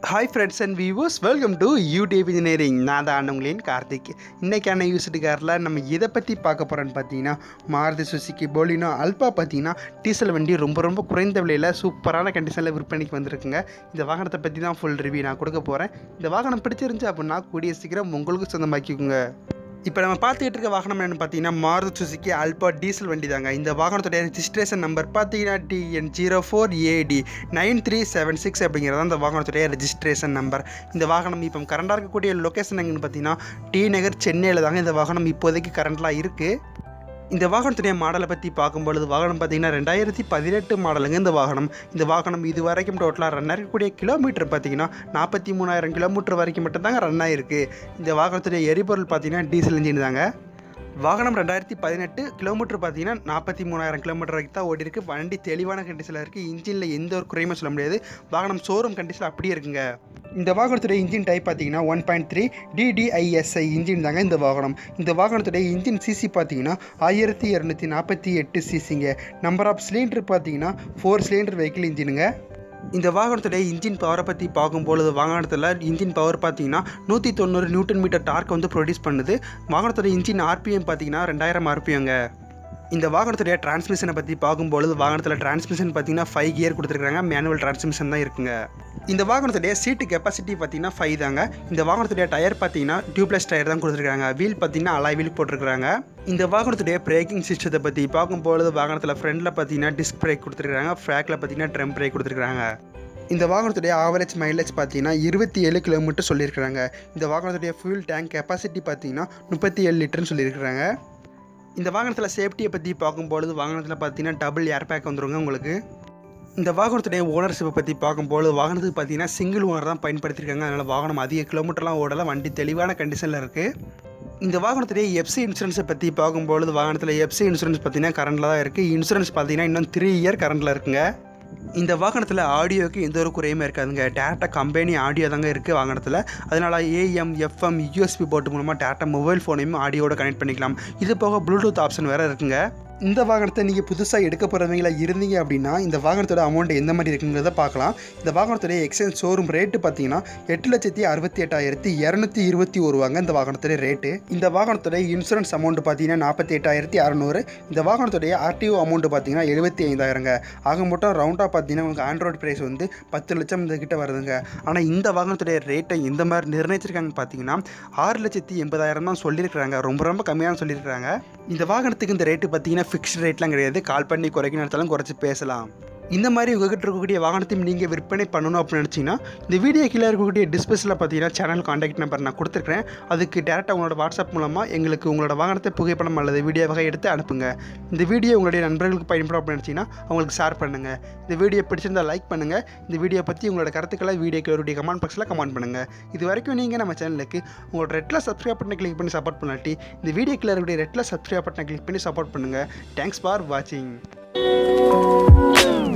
hi friends and viewers welcome to YouTube engineering நான் தான் உங்களின் கார்த்திக் இன்றைக்கான யூஸ்டு காரில் நம்ம இதை பற்றி பார்க்க போகிறோன்னு பார்த்தீங்கன்னா மாருதி சுசுக்கி போலினோ அல்பா பார்த்தீங்கன்னா டீசல் வண்டி ரொம்ப ரொம்ப குறைந்த விலையில் சூப்பரான கண்டிஷனில் விற்பனைக்கு வந்திருக்குங்க இந்த வாகனத்தை பற்றி தான் ஃபுல் ரிவ்யூ நான் கொடுக்க போகிறேன் இந்த வாகனம் பிடிச்சிருந்துச்சு அப்படின்னா கூடிய சீக்கிரம் உங்களுக்கு சொந்தமாக்கிக்கோங்க இப்போ நம்ம பார்த்துக்கிட்டு இருக்க வாகனம் என்னென்னு பார்த்தீங்கன்னா மாருதி சுசுக்கி அல்பா டீசல் வண்டி தாங்க இந்த வாகனத்துடைய ரெஜிஸ்ட்ரேஷன் நம்பர் பார்த்தீங்கன்னா TN zero four AD nine three seven six அப்படிங்கிறது தான் இந்த வாகனத்துடைய ரெஜிஸ்ட்ரேஷன் நம்பர் இந்த வாகனம் இப்போ கரண்டாக இருக்கக்கூடிய லொக்கேஷன் எங்கன்னு பார்த்தீங்கன்னா டி நகர் சென்னையில் தாங்க இந்த வாகனம் இப்போதைக்கு கரண்ட்லாம் இருக்குது இந்த வாகனத்துடைய மாடலை பற்றி பார்க்கும்பொழுது வாகனம் பார்த்தீங்கன்னா ரெண்டாயிரத்தி பதினெட்டு மாடலுங்க இந்த வாகனம் இந்த வாகனம் இது வரைக்கும் டோட்டலாக ரன் ஆகக்கூடிய கிலோமீட்டர் பார்த்தீங்கன்னா நாற்பத்தி மூணாயிரம் கிலோமீட்டர் வரைக்கும் மட்டும்தாங்க ரன் ஆகிருக்கு இந்த வாகனத்துடைய எரிபொருள் பார்த்தீங்கன்னா டீசல் இன்ஜின் தாங்க வாகனம் ரெண்டாயிரத்தி பதினெட்டு கிலோமீட்டர் பார்த்தீங்கன்னா நாற்பத்தி மூணாயிரம் கிலோமீட்டர் வரைக்கும் தான் ஓடி இருக்கு வண்டி தெளிவான கண்டிஷனில் இருக்குது இன்ஜினில் எந்த ஒரு குறையுமே சொல்ல முடியாது வாகனம் ஷோரூம் கண்டிஷனில் அப்படியே இருக்குங்க இந்த வாகனத்துடைய இன்ஜின் டைப் பார்த்தீங்கன்னா one point three DDiS engine தாங்க இந்த வாகனம் இந்த வாகனத்துடைய இன்ஜின் சிசி பார்த்தீங்கன்னா ஆயிரத்தி இரநூத்தி நாற்பத்தி எட்டு சிசிங்க நம்பர் ஆஃப் சிலிண்டர் பார்த்தீங்கன்னா ஃபோர் சிலிண்டர் வெஹிக்கிள் இன்ஜினுங்க இந்த வாகனத்துடைய இன்ஜின் பவரை பற்றி பார்க்கும்பொழுது வாகனத்தில் இன்ஜின் பவர் பார்த்தீங்கன்னா நூற்றி தொண்ணூறு நியூட்டன் மீட்டர் டார்க் வந்து ப்ரொடியூஸ் பண்ணுது வாகனத்துடைய இன்ஜின் ஆர்பிஎம் பார்த்தீங்கன்னா ரெண்டாயிரம் ஆர்பிஎங்க இந்த வாகனத்துடைய டிரான்ஸ்மிஷனை பற்றி பார்க்கும்பொழுது வாகனத்தில் டிரான்ஸ்மிஷன் பார்த்தீங்கன்னா ஃபைவ் கியர் கொடுத்துருக்காங்க மேனுவல் டிரான்ஸ்மிஷன் தான் இருக்குங்க இந்த வாகனத்துடைய சீட்டு கெப்பாசிட்டி பார்த்தீங்கன்னா ஃபைவ் தாங்க இந்த வாகனத்துடைய டயர் பார்த்தீங்கன்னா டியூப்லெஸ் டயர் தான் கொடுத்துருக்காங்க வீல் பார்த்தீங்கன்னா அலாய் வீல் போட்டிருக்காங்க இந்த வாகனத்துடைய பிரேக்கிங் சிஸ்டத்தை பற்றி பார்க்கும்பொழுது வாகனத்தில் ஃப்ரண்டில் பார்த்தீங்கன்னா டிஸ்க் பிரேக் கொடுத்துருக்காங்க ஃப்ராக்கில் பார்த்தீங்கன்னா ட்ரம் பிரேக் கொடுத்துருக்காங்க இந்த வாகனத்துடைய ஆவரேஜ் மைலேஜ் பார்த்தீங்கன்னா இருபத்தி ஏழு கிலோமீட்டர் சொல்லியிருக்கிறாங்க இந்த வாகனத்துடைய ஃபியூல் டேங்க் கெப்பாசிட்டி பார்த்தீங்கன்னா முப்பத்தி ஏழு லிட்டர்னு சொல்லியிருக்கிறாங்க இந்த வாகனத்தில் சேஃப்டியை பற்றி பார்க்கும்பொழுது வாகனத்தில் பார்த்தீங்கன்னா டபுள் ஏர் பேக் வந்துருங்க உங்களுக்கு இந்த வாகனத்துடைய ஓனர்ஷிப்பை பற்றி பார்க்கும்போது வாகனத்துக்கு பார்த்தீங்கன்னா சிங்கிள் ஓனர் தான் பயன்படுத்தியிருக்காங்க அதனால் வாகனம் அதிக கிலோமீட்டர்லாம் ஓடலை வண்டி தெளிவான கண்டிஷனில் இருக்குது இந்த வாகனத்துடைய எஃப்சி இன்சூரன்ஸை பற்றி பார்க்கும்பொழுது வாகனத்தில் எஃப்சி இன்சூரன்ஸ் பார்த்தீங்கன்னா கரண்டில் தான் இருக்குது இன்சூரன்ஸ் பார்த்தீங்கன்னா இன்னும் த்ரீ இயர் கரண்டில் இருக்குங்க இந்த வாகனத்தில் ஆடியோக்கு எந்த ஒரு குறையுமே இருக்காதுங்க டேரெக்டாக கம்பெனி ஆடியோ தாங்க இருக்குது வாகனத்தில் அதனால் ஏஎம் எஃப்எம் யூஎஸ்பி போர்ட்டு மூலமாக டேரெக்டாக மொபைல் ஃபோனையும் ஆடியோட கனெக்ட் பண்ணிக்கலாம் இது போக ப்ளூடூத் ஆப்ஷன் வேறு இருக்குங்க இந்த வாகனத்தை நீங்கள் புதுசாக எடுக்க போகிறவங்களா இருந்தீங்க அப்படின்னா இந்த வாகனத்தோட அமௌண்ட் எந்த மாதிரி இருக்குங்கிறத பார்க்கலாம் இந்த வாகனத்துடைய எக்ஸ்சேஞ்ச் ஷோரூம் ரேட்டு பார்த்தீங்கன்னா எட்டு லட்சத்தி அறுபத்தி எட்டாயிரத்தி இரநூத்தி இருபத்தி ஒரு வாங்க இந்த வாகனத்துடைய ரேட்டு இந்த வாகனத்துடைய இன்சூரன்ஸ் அமௌண்ட் பார்த்தீங்கன்னா நாற்பத்தி எட்டாயிரத்தி அறநூறு இந்த வாகனத்துடைய ஆர்டிஓ அமௌண்ட் பார்த்தீங்கன்னா எழுபத்தி ஐந்தாயிரங்க ஆக மொத்தம் ரவுண்டாக பார்த்தீங்கன்னா உங்களுக்கு ஆண்ட்ராய்டு ப்ரைஸ் வந்து பத்து லட்சம் இந்த கிட்ட வருதுங்க ஆனால் இந்த வாகனத்துடைய ரேட்டை இந்த மாதிரி நிர்ணயிச்சிருக்காங்க பார்த்தீங்கன்னா ஆறு லட்சத்தி எண்பதாயிரம் தான் சொல்லியிருக்கிறாங்க ரொம்ப ரொம்ப கம்மியான சொல்லியிருக்கிறாங்க இந்த வாகனத்துக்கு இந்த ரேட்டு பார்த்தீங்கன்னா ஃபிக்ஸ்ட் ரேட்லாம் கிடையாது கால் பண்ணி குறைக்க நேரத்தாலும் குறைச்சி பேசலாம் இந்த மாதிரி உங்ககிட்ட இருக்கக்கூடிய வாகனத்தையும் நீங்கள் விற்பனை பண்ணணும் அப்படின்னு நினச்சிங்கன்னா இந்த வீடியோ கீழே இருக்கக்கூடிய டிஸ்பிளேஸில் பார்த்தீங்கன்னா சேனல் காண்டாக்ட் நம்பர் நான் கொடுத்துருக்கேன் அதுக்கு டேரெக்டாக உங்களோட வாட்ஸ்அப் மூலமாக எங்களுக்கு உங்களோட வாகனத்தை புகைப்படம் அல்லது வீடியோவாக எடுத்து அனுப்புங்க இந்த வீடியோ உங்களுடைய நண்பர்களுக்கு பயன்படும் அப்படின்னு நினச்சிங்கன்னா அவங்களுக்கு ஷேர் பண்ணுங்கள் இந்த வீடியோ பிடிச்சிருந்தா லைக் பண்ணுங்கள் இந்த வீடியோ பற்றி உங்களோட கருத்துக்களை வீடியோ கீழே கமெண்ட் பாக்ஸில் கமெண்ட் பண்ணுங்கள் இது வரைக்கும் நீங்கள் நம்ம சேனலுக்கு உங்களோட ரெட்டில் சப்ஸ்கிரைப் பண்ணி கிளிக் பண்ணி சப்போர்ட் பண்ணாட்டி இந்த வீடியோ கீழே இருக்கக்கூடிய ரெட்டில் சப்ஸ்கிரைப் பட்டனை கிளிக் பண்ணி சப்போர்ட் பண்ணுங்கள் தேங்க்ஸ் ஃபார் வாட்சிங்